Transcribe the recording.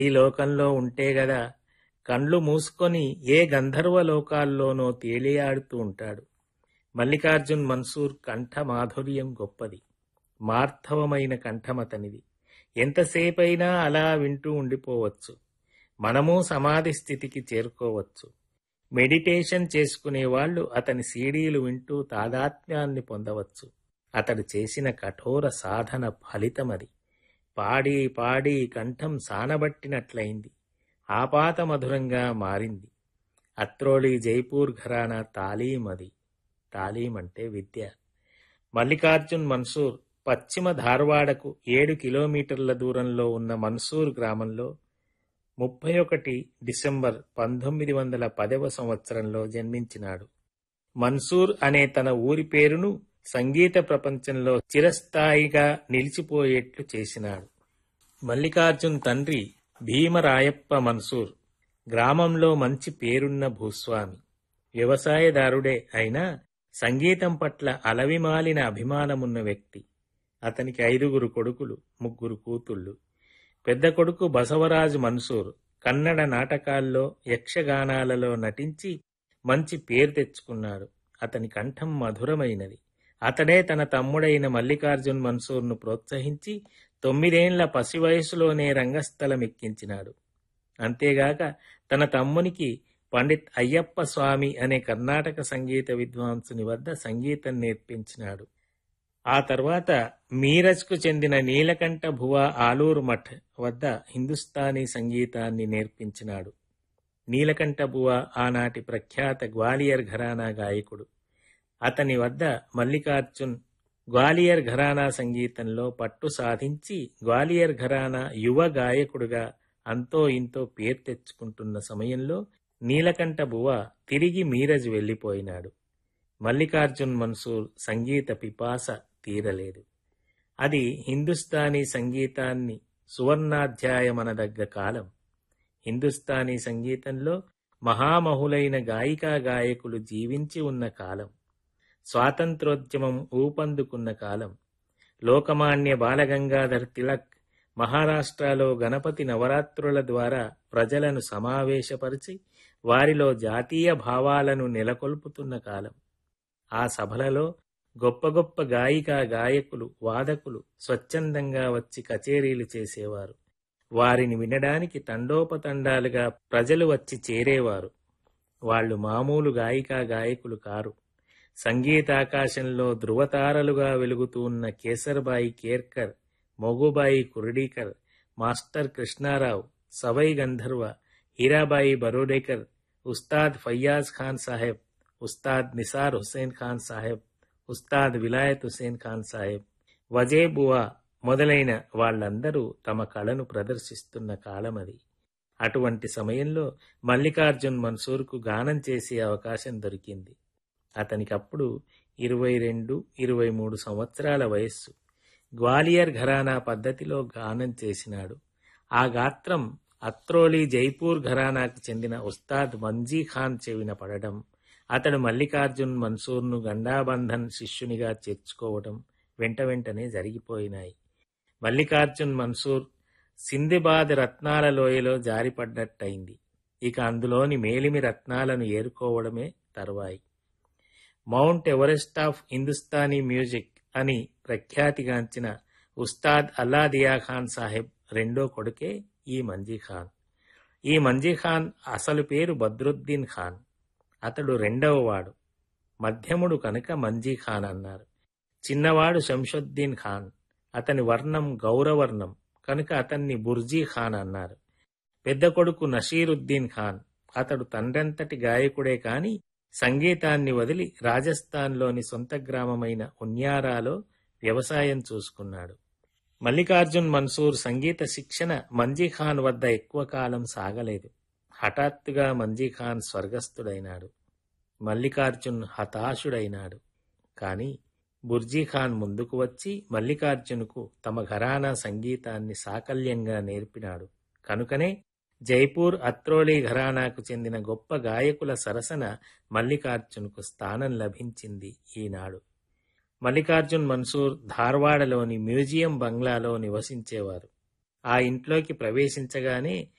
ఈ లోకంలో ఉంటే గదా కండ్లు మూసుకొని ఏ గంధర్వ లోకాల్లోనో తేలియాడుతూ ఉంటాడు మల్లికార్జున్ మన్సూర్ కంఠ మాధుర్యం గొప్పది మార్ధవమైన కంఠమతనిది ఎంతసేపైనా అలా వింటూ ఉండిపోవచ్చు మనము సమాధి స్థితికి చేరుకోవచ్చు మెడిటేషన్ చేసుకునే వాళ్ళు అతని సీడీలు వింటూ తాదాత్మ్యాన్ని పొందవచ్చు అతడు చేసిన కఠోర సాధన ఫలితమది పాడి పాడి కంఠం సానబట్టినట్లయింది ఆపాత మధురంగా మారింది అత్రోళి జైపూర్ ఘరానా తాలీం అది తాలీం అంటే విద్య మల్లికార్జున్ మన్సూర్ పశ్చిమ ధార్వాడకు ఏడు కిలోమీటర్ల దూరంలో ఉన్న మన్సూర్ గ్రామంలో ముప్పై ఒకటి డిసెంబర్ పంతొమ్మిది వందల పదవ సంవత్సరంలో జన్మించినాడు మన్సూర్ అనే తన ఊరి పేరును సంగీత ప్రపంచంలో చిరస్థాయిగా నిలిచిపోయేట్లు చేసినాడు మల్లికార్జున్ తండ్రి భీమరాయప్ప మన్సూర్ గ్రామంలో మంచి పేరున్న భూస్వామి వ్యవసాయదారుడే అయినా సంగీతం పట్ల అలవిమాలిన అభిమానమున్న వ్యక్తి అతనికి ఐదుగురు కొడుకులు ముగ్గురు కూతుళ్ళు పెద్ద కొడుకు బసవరాజు మన్సూర్ కన్నడ నాటకాల్లో యక్షగానాలలో నటించి మంచి పేరు తెచ్చుకున్నాడు అతని కంఠం మధురమైనది అతడే తన తమ్ముడైన మల్లికార్జున్ మన్సూర్ను ప్రోత్సహించి తొమ్మిదేండ్ల పసి వయసులోనే రంగస్థలం ఎక్కించినాడు అంతేగాక తన తమ్మునికి పండిత్ అయ్యప్ప స్వామి అనే కర్ణాటక సంగీత విద్వాంసుని వద్ద సంగీతం నేర్పించినాడు ఆ తర్వాత మీరజ్కు చెందిన నీలకంఠ భువా ఆలూరు మఠ్ వద్ద హిందుస్థానీ సంగీతాన్ని నేర్పించినాడు నీలకంఠ బువా ఆనాటి ప్రఖ్యాత గ్వాలియర్ ఘరానా గాయకుడు అతని వద్ద మల్లికార్జున్ గ్వాలియర్ ఘరానా సంగీతంలో పట్టు సాధించి గ్వాలియర్ ఘరానా యువ గాయకుడుగా అంతో ఇంతో పేరు తెచ్చుకుంటున్న సమయంలో నీలకంఠ బువ తిరిగి మీరజ్ వెళ్ళిపోయినాడు మల్లికార్జున్ మన్సూర్ సంగీత పిపాస తీరలేదు అది హిందుస్థానీ సంగీతాన్ని సువర్ణాధ్యాయమనదగ్గ కాలం హిందుస్థానీ సంగీతంలో మహామహులైన గాయికా గాయకులు జీవించి ఉన్న కాలం స్వాతంత్రోద్యమం ఊపందుకున్న కాలం లోకమాన్య బాలగంగాధర్ తిలక్ మహారాష్ట్రలో గణపతి నవరాత్రుల ద్వారా ప్రజలను సమావేశపరిచి వారిలో జాతీయ భావాలను నెలకొల్పుతున్న కాలం ఆ సభలలో గొప్ప గొప్ప గాయికా గాయకులు వాదకులు స్వచ్ఛందంగా వచ్చి కచేరీలు చేసేవారు వారిని వినడానికి తండోపతండాలుగా ప్రజలు వచ్చి చేరేవారు వాళ్ళు మామూలు గాయికా గాయకులు కారు సంగీతాకాశంలో ధృవతారలుగా వెలుగుతూ ఉన్న కేసర్బాయి కేర్కర్ మొగుబాయి కుర్డీకర్ మాస్టర్ కృష్ణారావు సవై గంధర్వ హీరాబాయి బరోడేకర్ ఉస్తాద్ ఫయ్యాజ్ ఖాన్ సాహెబ్ ఉస్తాద్ నిసార్ హుస్సేన్ ఖాన్ సాహెబ్ ఉస్తాద్ విలాయత్ హుస్సేన్ ఖాన్ సాహెబ్ వజే బువా మొదలైన వాళ్ళందరూ తమ కళను ప్రదర్శిస్తున్న కాలమది అటువంటి సమయంలో మల్లికార్జున్ మన్సూర్కు గానం చేసే అవకాశం దొరికింది అతనికప్పుడు ఇరవై రెండు ఇరవై మూడు సంవత్సరాల వయస్సు గ్వాలియర్ ఘరానా పద్ధతిలో గానం చేసినాడు ఆ గాత్రం అత్రోలి జైపూర్ ఘరానాకు చెందిన ఉస్తాద్ మంజీ ఖాన్ చెవిన పడడం అతడు మల్లికార్జున్ మన్సూర్ను గండాబంధన్ శిష్యునిగా చేర్చుకోవడం వెంట వెంటనే జరిగిపోయినాయి మల్లికార్జున్ మన్సూర్ సిందిబాద్ రత్నాల లోయలో జారిపడ్డట్టయింది ఇక అందులోని మేలిమి రత్నాలను ఏరుకోవడమే తర్వాయి mount Everest of Hindustani music అని ప్రఖ్యాతిగాంచిన ఉస్తాద్ అల్లాదియా ఖాన్ సాహెబ్ రెండో కొడుకే ఈ మంజీ ఖాన్ ఈ మంజీ ఖాన్ అసలు పేరు బద్రుద్దీన్ ఖాన్ అతడు రెండవ వాడు మధ్యముడు కనుక మంజీ ఖాన్ అన్నారు చిన్నవాడు శంషుద్దీన్ ఖాన్ అతని వర్ణం గౌరవర్ణం కనుక అతన్ని బుర్జీ ఖాన్ అన్నారు పెద్ద కొడుకు నషీరుద్దీన్ ఖాన్ అతడు తండ్రంతటి గాయకుడే కాని సంగీతాన్ని వదిలి రాజస్థాన్లోని సొంత గ్రామమైన ఉన్యారాలో వ్యవసాయం చూసుకున్నాడు మల్లికార్జున్ మన్సూర్ సంగీత శిక్షణ మంజీ ఖాన్ వద్ద ఎక్కువ కాలం సాగలేదు హఠాత్తుగా మంజీ ఖాన్ స్వర్గస్థుడైనాడు మల్లికార్జున్ హతాశుడైనాడు కాని బుర్జీ ఖాన్ ముందుకు వచ్చి మల్లికార్జునుకు తమ ఘరానా సంగీతాన్ని సాకల్యంగా నేర్పినాడు కనుకనే జైపూర్ అత్రోలి ఘరానాకు చెందిన గొప్ప గాయకుల సరసన మల్లికార్జున్కు స్థానం లభించింది ఈనాడు మల్లికార్జున్ మన్సూర్ ధార్వాడలోని మ్యూజియం బంగ్లాలో నివసించేవారు ఆ ఇంట్లోకి ప్రవేశించగానే